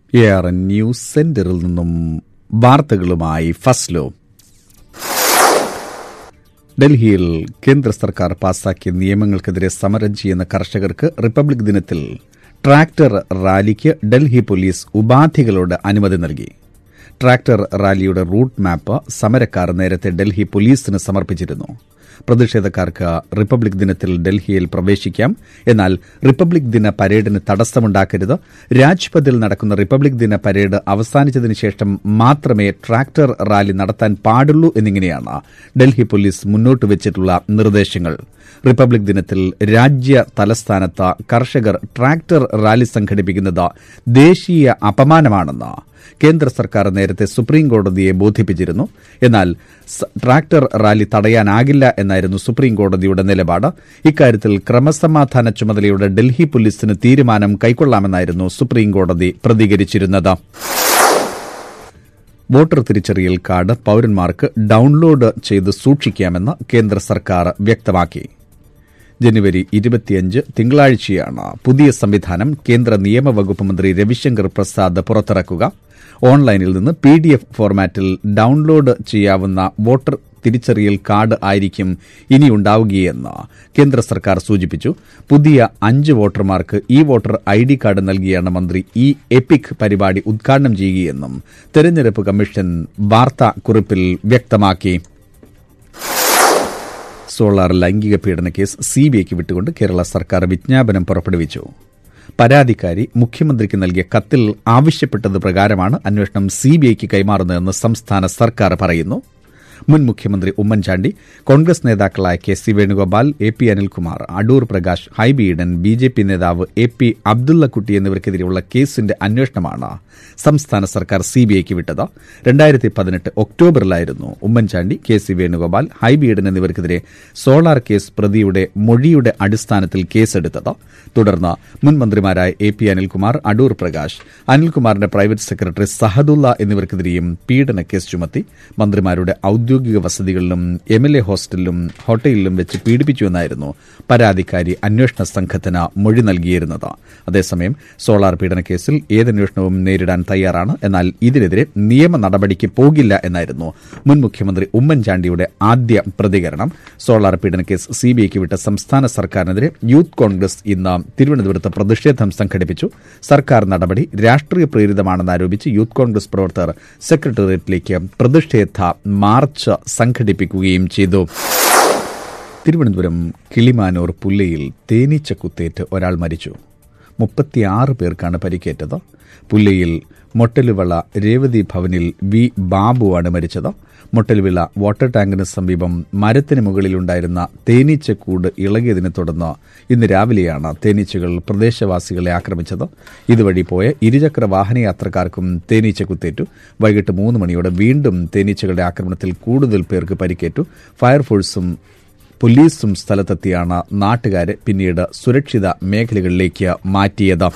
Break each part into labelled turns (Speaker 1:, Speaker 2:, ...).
Speaker 1: A R N news സെന്ററിൽ നിന്നും വാർത്തകളുമായി ഫസ്ലോ ഡൽഹിയിൽ കേന്ദ്ര സർക്കാർ പാസാക്കിയ നിയമങ്ങൾക്കെതിരെ സമരം ചെയ്യുന്ന കർഷകർക്ക് റിപ്പബ്ലിക് ദിനത്തിൽ ട്രാക്ടർ റാലിക്ക് ഡൽഹി പോലീസ് ഉപാധികളോട് അനുമതി നൽകി ട്രാക്ടർ റാലിയുടെ റൂട്ട് മാപ്പ് സമരക്കാർ നേരത്തെ ഡൽഹി പോലീസിന് സമർപ്പിച്ചിരുന്നു പ്രതിഷേധക്കാർക്ക് റിപ്പബ്ലിക് ദിനത്തിൽ ഡൽഹിയിൽ പ്രവേശിക്കാം എന്നാൽ റിപ്പബ്ലിക് ദിന പരേഡിന് തടസ്സമുണ്ടാക്കരുത് രാജ്പഥിൽ നടക്കുന്ന റിപ്പബ്ലിക് ദിന പരേഡ് അവസാനിച്ചതിന് ശേഷം മാത്രമേ ട്രാക്ടർ റാലി നടത്താൻ പാടുള്ളൂ എന്നിങ്ങനെയാണ് ഡൽഹി പോലീസ് മുന്നോട്ട് വെച്ചിട്ടുള്ള നിർദ്ദേശങ്ങൾ റിപ്പബ്ലിക് ദിനത്തിൽ രാജ്യ തലസ്ഥാനത്ത് കർഷകർ ട്രാക്ടർ റാലി സംഘടിപ്പിക്കുന്നത് ദേശീയ അപമാനമാണെന്ന് കേന്ദ്ര സർക്കാർ നേരത്തെ സുപ്രീം കോടതിയെ ബോധിപ്പിച്ചിരുന്നു എന്നാൽ ട്രാക്ടർ റാലി തടയാനാകില്ല എന്നായിരുന്നു സുപ്രീം കോടതിയുടെ നിലപാട് ഇക്കാര്യത്തിൽ ക്രമസമാധാന ചുമതലയുടെ ഡൽഹി പോലീസിന് തീരുമാനം കൈക്കൊള്ളാമെന്നായിരുന്നു സുപ്രീം കോടതി പ്രതികരിച്ചിരുന്നത് വോട്ടർ തിരിച്ചറിയൽ കാർഡ് പൌരന്മാർക്ക് ഡൌൺലോഡ് ചെയ്ത് സൂക്ഷിക്കാമെന്ന് കേന്ദ്ര സർക്കാർ വ്യക്തമാക്കി ജനുവരി ഇരുപത്തിയഞ്ച് തിങ്കളാഴ്ചയാണ് പുതിയ സംവിധാനം കേന്ദ്ര നിയമവകുപ്പ് മന്ത്രി രവിശങ്കർ പ്രസാദ് പുറത്തിറക്കുക ഓൺലൈനിൽ നിന്ന് പി ഡി എഫ് ഫോർമാറ്റിൽ ഡൌൺലോഡ് ചെയ്യാവുന്ന വോട്ടർ തിരിച്ചറിയൽ കാർഡ് ആയിരിക്കും ഇനിയുണ്ടാവുകയെന്ന് കേന്ദ്ര സർക്കാർ സൂചിപ്പിച്ചു പുതിയ അഞ്ച് വോട്ടർമാർക്ക് E voter I D card നൽകിയാണ് മന്ത്രി ഇ എപിക് പരിപാടി ഉദ്ഘാടനം ചെയ്യുകയെന്നും തെരഞ്ഞെടുപ്പ് കമ്മീഷൻ വാർത്താക്കുറിപ്പിൽ വ്യക്തമാക്കി സോളാർ ലൈംഗിക പീഡന കേസ് സിബിഐക്ക് വിട്ടുകൊണ്ട് കേരള സർക്കാർ വിജ്ഞാപനം പുറപ്പെടുവിച്ചു പരാതിക്കാരി മുഖ്യമന്ത്രിക്ക് നൽകിയ കത്തിൽ ആവശ്യപ്പെട്ടത് പ്രകാരമാണ് അന്വേഷണം സിബിഐക്ക് കൈമാറുന്നതെന്ന് സംസ്ഥാന സർക്കാർ പറയുന്നു മുൻ മുഖ്യമന്ത്രി ഉമ്മൻചാണ്ടി കോൺഗ്രസ് നേതാക്കളായ K C Venugopal A P Anilkumar Adoor Prakash Hibi Eden B J P നേതാവ് എ പി അബ്ദുള്ളക്കുട്ടി എന്നിവർക്കെതിരെയുള്ള കേസിന്റെ അന്വേഷണമാണ് സംസ്ഥാന സർക്കാർ സിബിഐക്ക് വിട്ടത് രണ്ടായിരത്തി പതിനെട്ട് ഒക്ടോബറിലായിരുന്നു ഉമ്മൻചാണ്ടി കെ സി വേണുഗോപാൽ ഹൈബി ഈഡൻ എന്നിവർക്കെതിരെ സോളാർ കേസ് പ്രതിയുടെ മൊഴിയുടെ അടിസ്ഥാനത്തിൽ കേസെടുത്തത് തുടർന്ന് മുൻ മന്ത്രിമാരായ എ പി അനിൽകുമാർ അടൂർ പ്രകാശ് അനിൽകുമാറിന്റെ പ്രൈവറ്റ് സെക്രട്ടറി സഹദുള്ള എന്നിവർക്കെതിരെയും പീഡന കേസ് ചുമത്തി മന്ത്രിമാരുടെ ഔദ്യോഗിക വസതികളിലും എം എൽ എ ഹോസ്റ്റലിലും ഹോട്ടലിലും വെച്ച് പീഡിപ്പിച്ചുവെന്നായിരുന്നു പരാതിക്കാരി അന്വേഷണ സംഘത്തിന് മൊഴി നൽകിയിരുന്നത് അതേസമയം സോളാർ പീഡന കേസിൽ ഏതന്വേഷണവും നേരിടാൻ തയ്യാറാണ് എന്നാൽ ഇതിനെതിരെ നിയമ നടപടിക്ക് പോകില്ല എന്നായിരുന്നു മുൻ മുഖ്യമന്ത്രി ഉമ്മൻചാണ്ടിയുടെ ആദ്യ പ്രതികരണം സോളാർ പീഡന കേസ് സിബിഐക്ക് വിട്ട സംസ്ഥാന സർക്കാരിനെതിരെ യൂത്ത് കോൺഗ്രസ് ഇന്ന് തിരുവനന്തപുരത്ത് പ്രതിഷേധം സംഘടിപ്പിച്ചു സർക്കാർ നടപടി രാഷ്ട്രീയ പ്രേരിതമാണെന്ന് ആരോപിച്ച് യൂത്ത് കോൺഗ്രസ് പ്രവർത്തകർ സെക്രട്ടേറിയറ്റിലേക്ക് പ്രതിഷേധ മാർച്ച് സംഘടിപ്പിക്കുകയും ചെയ്തു തിരുവനന്തപുരം കിളിമാനൂർ പുല്ലയിൽ തേനീച്ച കുത്തേറ്റ് ഒരാൾ മരിച്ചു മുപ്പത്തിയാറ് പേർക്കാണ് പരിക്കേറ്റത് പുല്ലയിൽ മൊട്ടലുവിള രേവതി ഭവനിൽ വി ബാബുവാണ് മരിച്ചത് മൊട്ടലുവിള വാട്ടർ ടാങ്കിന് സമീപം മരത്തിന് മുകളിലുണ്ടായിരുന്ന തേനീച്ചക്കൂട് ഇളകിയതിനെ തുടർന്ന് ഇന്ന് രാവിലെയാണ് തേനീച്ചകൾ പ്രദേശവാസികളെ ആക്രമിച്ചത് ഇതുവഴി പോയ ഇരുചക്ര വാഹനയാത്രക്കാർക്കും തേനീച്ച കുത്തേറ്റു വൈകിട്ട് മൂന്ന് മണിയോടെ വീണ്ടും തേനീച്ചകളുടെ ആക്രമണത്തിൽ കൂടുതൽ പേർക്ക് പരിക്കേറ്റു ഫയർഫോഴ്സും പോലീസും സ്ഥലത്തെത്തിയാണ് നാട്ടുകാരെ പിന്നീട് സുരക്ഷിത മേഖലകളിലേക്ക് മാറ്റിയത്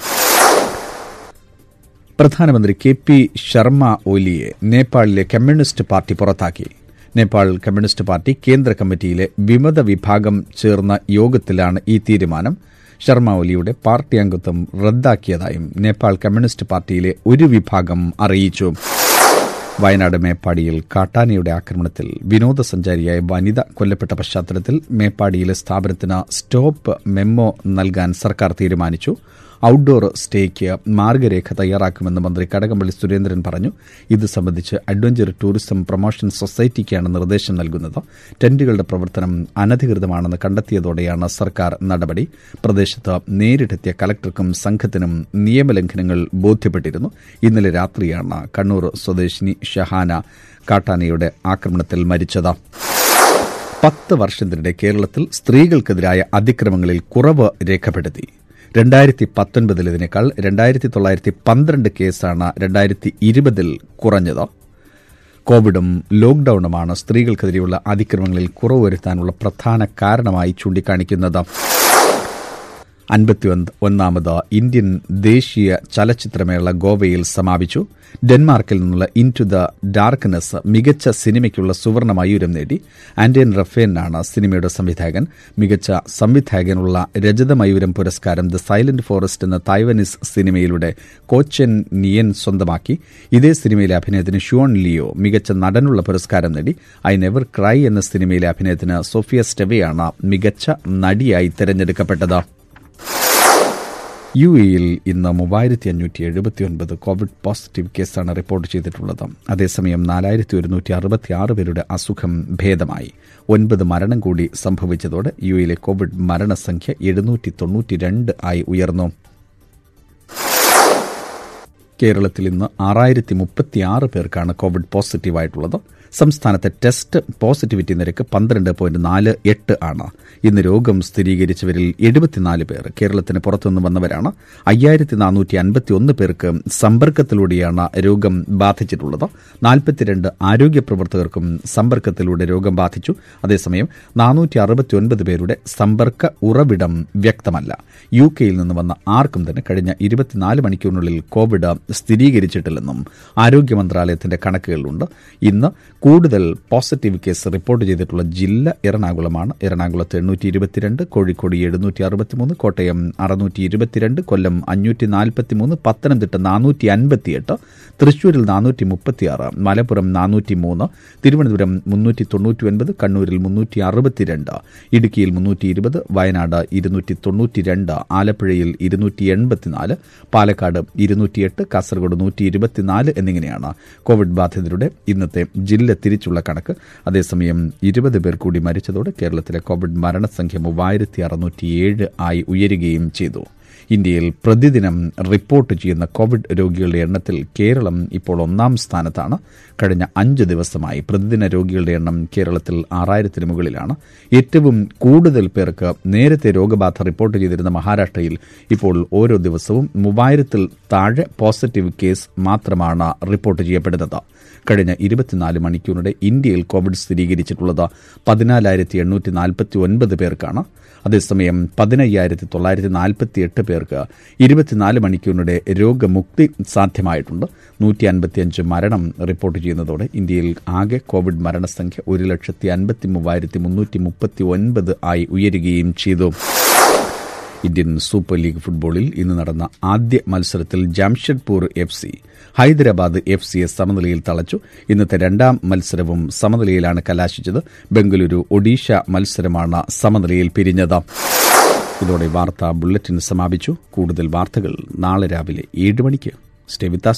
Speaker 1: പ്രധാനമന്ത്രി കെ പി ശർമ്മ ഒലിയെ നേപ്പാളിലെ കമ്മ്യൂണിസ്റ്റ് പാർട്ടി പുറത്താക്കി നേപ്പാൾ കമ്മ്യൂണിസ്റ്റ് പാർട്ടി കേന്ദ്ര കമ്മിറ്റിയിലെ വിമത വിഭാഗം ചേർന്ന യോഗത്തിലാണ് ഈ തീരുമാനം ശർമ്മ ഒലിയുടെ പാർട്ടി അംഗത്വം റദ്ദാക്കിയതായും നേപ്പാൾ കമ്മ്യൂണിസ്റ്റ് പാർട്ടിയിലെ ഒരു വിഭാഗം അറിയിച്ചു വയനാട് മേപ്പാടിയിൽ കാട്ടാനയുടെ ആക്രമണത്തിൽ വിനോദസഞ്ചാരിയായ വനിത കൊല്ലപ്പെട്ട പശ്ചാത്തലത്തിൽ മേപ്പാടിയിലെ സ്ഥാപനത്തിന് സ്റ്റോപ്പ് മെമ്മോ നൽകാൻ സർക്കാർ തീരുമാനിച്ചു ഔട്ട്ഡോർ സ്റ്റേക്ക് മാർഗരേഖ തയ്യാറാക്കുമെന്ന് മന്ത്രി കടകംപള്ളി സുരേന്ദ്രൻ പറഞ്ഞു ഇത് സംബന്ധിച്ച് അഡ്വഞ്ചർ ടൂറിസം പ്രൊമോഷൻ സൊസൈറ്റിക്കാണ് നിർദ്ദേശം നൽകുന്നത് ടെന്റുകളുടെ പ്രവർത്തനം അനധികൃതമാണെന്ന് കണ്ടെത്തിയതോടെയാണ് സർക്കാർ നടപടി പ്രദേശത്ത് നേരിട്ടെത്തിയ കലക്ടർക്കും സംഘത്തിനും നിയമലംഘനങ്ങൾ ബോധ്യപ്പെട്ടിരുന്നു ഇന്നലെ രാത്രിയാണ് കണ്ണൂർ സ്വദേശിനി ഷഹാന കാട്ടാനയുടെ ആക്രമണത്തിൽ മരിച്ചത് പത്ത് വർഷത്തിനിടെ കേരളത്തിൽ സ്ത്രീകൾക്കെതിരായ അതിക്രമങ്ങളിൽ കുറവ് രേഖപ്പെടുത്തി രണ്ടായിരത്തി പത്തൊൻപതിലേതിനേക്കാൾ രണ്ടായിരത്തി തൊള്ളായിരത്തി പന്ത്രണ്ട് കേസാണ് രണ്ടായിരത്തി ഇരുപതിൽ കുറഞ്ഞത് കോവിഡും ലോക്ഡൌണുമാണ് സ്ത്രീകൾക്കെതിരെയുള്ള അതിക്രമങ്ങളിൽ കുറവ് വരുത്താനുള്ള പ്രധാന കാരണമായി ചൂണ്ടിക്കാണിക്കുന്നത് അൻപത്തി ഒന്നാമത് ഇന്ത്യൻ ദേശീയ ചലച്ചിത്രമേള ഗോവയിൽ സമാപിച്ചു ഡെൻമാർക്കിൽ നിന്നുള്ള ഇൻ ടു ദ ഡാർക്ക്നെസ് മികച്ച സിനിമയ്ക്കുള്ള സുവർണ മയൂരം നേടി ആന്റൺ റഫേനാണ് സിനിമയുടെ സംവിധായകൻ മികച്ച സംവിധായകനുള്ള രജത മയൂരം പുരസ്കാരം ദ സൈലന്റ് ഫോറസ്റ്റ് എന്ന തായ്വനീസ് സിനിമയിലൂടെ കോച്ചൻ നിയൻ സ്വന്തമാക്കി ഇതേ സിനിമയിലെ അഭിനയത്തിന് ഷുവൺ ലിയോ മികച്ച നടനുള്ള പുരസ്കാരം നേടി ഐ നെവർ ക്രൈ എന്ന സിനിമയിലെ അഭിനയത്തിന് സോഫിയ സ്റ്റെവയാണ് മികച്ച നടിയായി തെരഞ്ഞെടുക്കപ്പെട്ടത് യു എയിൽ ഇന്ന് മൂവായിരത്തി അഞ്ഞൂറ്റി എഴുപത്തിയൊൻപത് കോവിഡ് പോസിറ്റീവ് കേസാണ് റിപ്പോർട്ട് ചെയ്തിട്ടുള്ളത് അതേസമയം നാലായിരത്തി ഒരുന്നൂറ്റി അറുപത്തിയാറ് പേരുടെ അസുഖം ഭേദമായി ഒൻപത് മരണം കൂടി സംഭവിച്ചതോടെ യു എയിലെ കോവിഡ് മരണസംഖ്യ എഴുന്നൂറ്റി തൊണ്ണൂറ്റിരണ്ട് ആയി ഉയർന്നു കേരളത്തിൽ ഇന്ന് ആറായിരത്തി മുപ്പത്തിയാറ് പേർക്കാണ് കോവിഡ് പോസിറ്റീവായിട്ടുള്ളത് സംസ്ഥാനത്തെ ടെസ്റ്റ് പോസിറ്റിവിറ്റി നിരക്ക് പന്ത്രണ്ട് പോയിന്റ് നാല് എട്ട് ആണ് ഇന്ന് രോഗം സ്ഥിരീകരിച്ചവരിൽ എഴുപത്തിനാല് പേർ കേരളത്തിന് പുറത്തുനിന്ന് വന്നവരാണ് അയ്യായിരത്തി നാനൂറ്റി അൻപത്തി ഒന്ന് പേർക്ക് സമ്പർക്കത്തിലൂടെയാണ് രോഗം ബാധിച്ചിട്ടുള്ളത് നാൽപ്പത്തിരണ്ട് ആരോഗ്യ പ്രവർത്തകർക്കും സമ്പർക്കത്തിലൂടെ രോഗം ബാധിച്ചു അതേസമയം നാനൂറ്റി അറുപത്തിയൊൻപത് പേരുടെ സമ്പർക്ക ഉറവിടം വ്യക്തമല്ല യു കെയിൽ നിന്ന് വന്ന ആർക്കും തന്നെ കഴിഞ്ഞ ഇരുപത്തിനാല് മണിക്കൂറിനുള്ളിൽ കോവിഡ് സ്ഥിരീകരിച്ചിട്ടില്ലെന്നും ആരോഗ്യ മന്ത്രാലയത്തിന്റെ കണക്കുകളിലുണ്ട് ഇന്ന് കൂടുതൽ പോസിറ്റീവ് കേസ് റിപ്പോർട്ട് ചെയ്തിട്ടുള്ള ജില്ല എറണാകുളമാണ് എറണാകുളത്ത് എണ്ണൂറ്റി ഇരുപത്തിരണ്ട് കോഴിക്കോട് എഴുന്നൂറ്റി അറുപത്തിമൂന്ന് കോട്ടയം അറുന്നൂറ്റി ഇരുപത്തിരണ്ട് കൊല്ലം അഞ്ഞൂറ്റി നാൽപ്പത്തിമൂന്ന് പത്തനംതിട്ട നാനൂറ്റി അൻപത്തിയെട്ട് തൃശൂരിൽ നാനൂറ്റി മുപ്പത്തിയാറ് മലപ്പുറം നാനൂറ്റി മൂന്ന് തിരുവനന്തപുരം മുന്നൂറ്റി തൊണ്ണൂറ്റി ഒൻപത് കണ്ണൂരിൽ മുന്നൂറ്റി അറുപത്തിരണ്ട് ഇടുക്കിയിൽ മുന്നൂറ്റി ഇരുപത് വയനാട് ഇരുന്നൂറ്റി തൊണ്ണൂറ്റിരണ്ട് ആലപ്പുഴയിൽ ഇരുന്നൂറ്റി എൺപത്തിനാല് പാലക്കാട് ഇരുന്നൂറ്റിയെട്ട് കാസർഗോഡ് നൂറ്റി ഇരുപത്തിനാല് എന്നിങ്ങനെയാണ് കോവിഡ് ബാധിതരുടെ ഇന്നത്തെ ജില്ല തിരിച്ചുള്ള കണക്ക് അതേസമയം ഇരുപത് പേർ കൂടി മരിച്ചതോടെ കേരളത്തിലെ കോവിഡ് മരണസംഖ്യ മൂവായിരത്തി അറുന്നൂറ്റിയേഴ് ആയി ഉയരുകയും ചെയ്തു ഇന്ത്യയിൽ പ്രതിദിനം റിപ്പോർട്ട് ചെയ്യുന്ന കോവിഡ് രോഗികളുടെ എണ്ണത്തിൽ കേരളം ഇപ്പോൾ ഒന്നാം സ്ഥാനത്താണ് കഴിഞ്ഞ അഞ്ച് ദിവസമായി പ്രതിദിന രോഗികളുടെ എണ്ണം കേരളത്തിൽ ആറായിരത്തിന് മുകളിലാണ് ഏറ്റവും കൂടുതൽ പേർക്ക് നേരത്തെ രോഗബാധ റിപ്പോർട്ട് ചെയ്തിരുന്ന മഹാരാഷ്ട്രയിൽ ഇപ്പോൾ ഓരോ ദിവസവും മൂവായിരത്തിൽ താഴെ പോസിറ്റീവ് കേസ് മാത്രമാണ് റിപ്പോർട്ട് ചെയ്യപ്പെടുന്നത് കഴിഞ്ഞ ഇരുപത്തിനാല് മണിക്കൂറിടെ ഇന്ത്യയിൽ കോവിഡ് സ്ഥിരീകരിച്ചിട്ടുള്ളത് പതിനാലായിരത്തി എണ്ണൂറ്റി നാൽപ്പത്തി ഒൻപത് പേർക്കാണ് അതേസമയം പതിനയ്യായിരത്തി തൊള്ളായിരത്തി നാൽപ്പത്തി എട്ട് പേർക്ക് ഇരുപത്തിനാല് മണിക്കൂറിനിടെ രോഗമുക്തി സാധ്യമായിട്ടുണ്ട് നൂറ്റി അൻപത്തിയഞ്ച് മരണം റിപ്പോർട്ട് ചെയ്യുന്നതോടെ ഇന്ത്യയിൽ ആകെ കോവിഡ് മരണസംഖ്യ ഒരു ലക്ഷത്തി അൻപത്തി മൂവായിരത്തി മുന്നൂറ്റി മുപ്പത്തി ഒൻപത് ആയി ഉയരുകയും ചെയ്തു ഇന്ത്യൻ സൂപ്പർ ലീഗ് ഫുട്ബോളിൽ ഇന്ന് നടന്ന ആദ്യ മത്സരത്തിൽ Jamshedpur F C Hyderabad F സിയെ സമനിലയിൽ തളച്ചു ഇന്നത്തെ രണ്ടാം മത്സരവും സമനിലയിലാണ് കലാശിച്ചത് ബംഗളൂരു ഒഡീഷ മത്സരമാണ് സമനിലയിൽ പിരിഞ്ഞത് ഇതോടെ വാർത്താ ബുള്ളറ്റിൻ സമാപിച്ചു കൂടുതൽ വാർത്തകൾ നാളെ രാവിലെ ഏഴ് മണിക്ക് സ്റ്റേ വിത്ത്